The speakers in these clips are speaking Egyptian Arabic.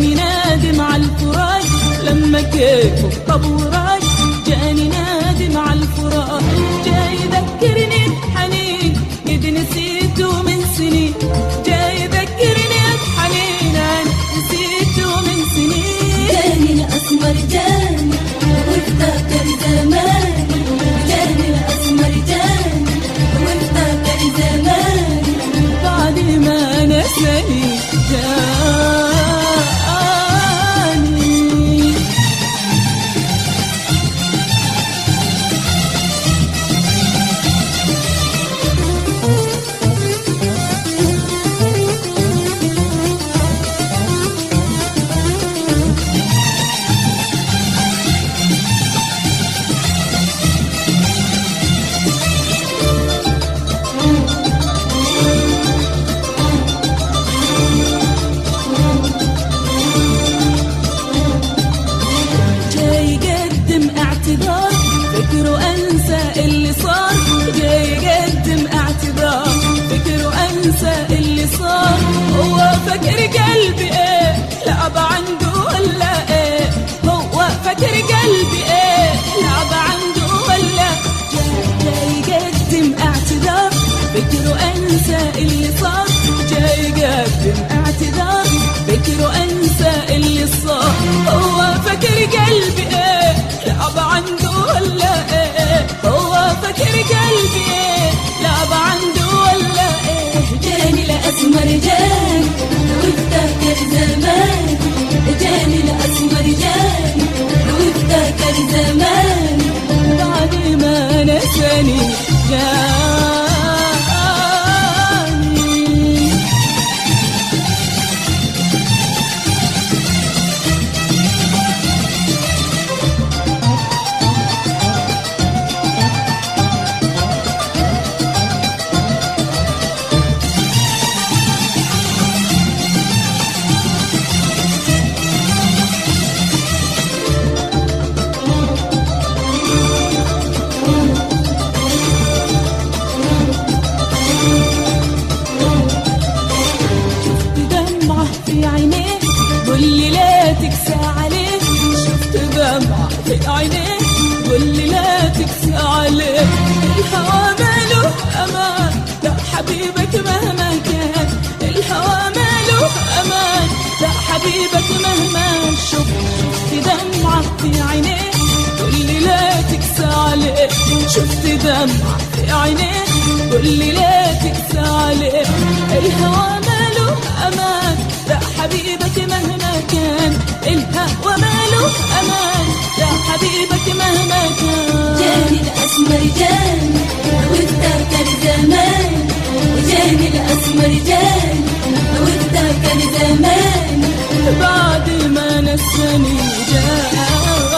جاني نادم على الفراق لما كيف طب وراك جاني نادم على الفراق جاي يذكرني بحنين قد نسيته من سنين جاي يذكرني بحنين أنا نسيته من سنين جاني الأسمر جاني وافتكر زمان جاني الأسمر جاني وافتكر زمان بعد ما نساني جاني جاي يقدم اعتذار فكره انسى اللي صار جاي يقدم اعتذار فكره انسى اللي صار هو فكر قلبي ايه لعب عنده ولا ايه هو فكر قلبي ايه لعب عنده ولا جاي جاي يقدم اعتذار فكره انسى اللي صار جاي يقدم اعتذار فكره انسى اللي صار هو فكر قلبي ايه لعب عنده ولا ايه هو فكر قلبي ايه لعب عنده ولا ايه جاني الأسمر جاني وافتكر زمان جاني الأسمر جاني وافتكر زمان بعد ما نساني جاني شفت دمعة في عينيه قول لي لا تكسى عليه شفت دمعة في عينيه قول لي لا تكسى عليه الهوى ماله أمان لا حبيبك مهما كان الهوى ماله أمان لا حبيبك مهما شفت شفت دمعة في عينيه قول لي لا تكسى عليه شفت دمعة في عينيه قول لي لا تكسى عليه الهوى ماله أمان لا حبيبك مهما كان الهوى ماله أمان لا حبيبك مهما كان جاني الأسمر جاني وافتكر زمان جاني الأسمر جاني وافتكر زمان بعد ما نساني جاني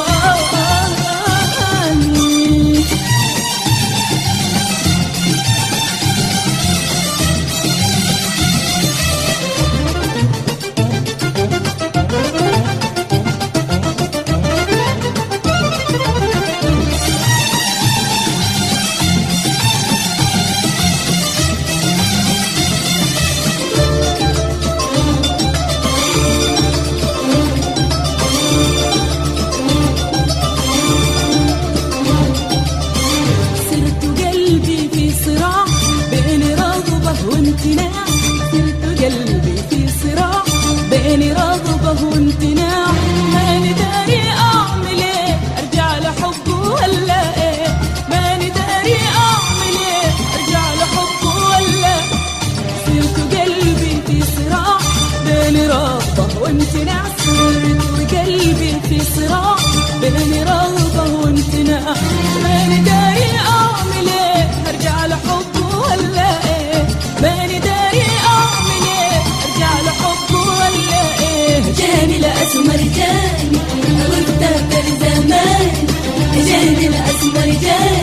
سرت قلبي في صراع بين رغبة وامتناع سرت قلبي في صراع بين رغبة وامتناع ماني داري أعمل إيه أرجع لحبه ولا إيه ماني داري أعمل إيه أرجع لحبه ولا سرت قلبي في صراع بين رغبة وامتناع سرت قلبي في صراع بين رغبة وامتناع ماني داري أعمل إيه أرجع لحبه ولا إيه ماني داري أعمل إيه أرجع لحبه ولا إيه جاني الأسمر جاني وافتكر زمان جاني الأسمر جاني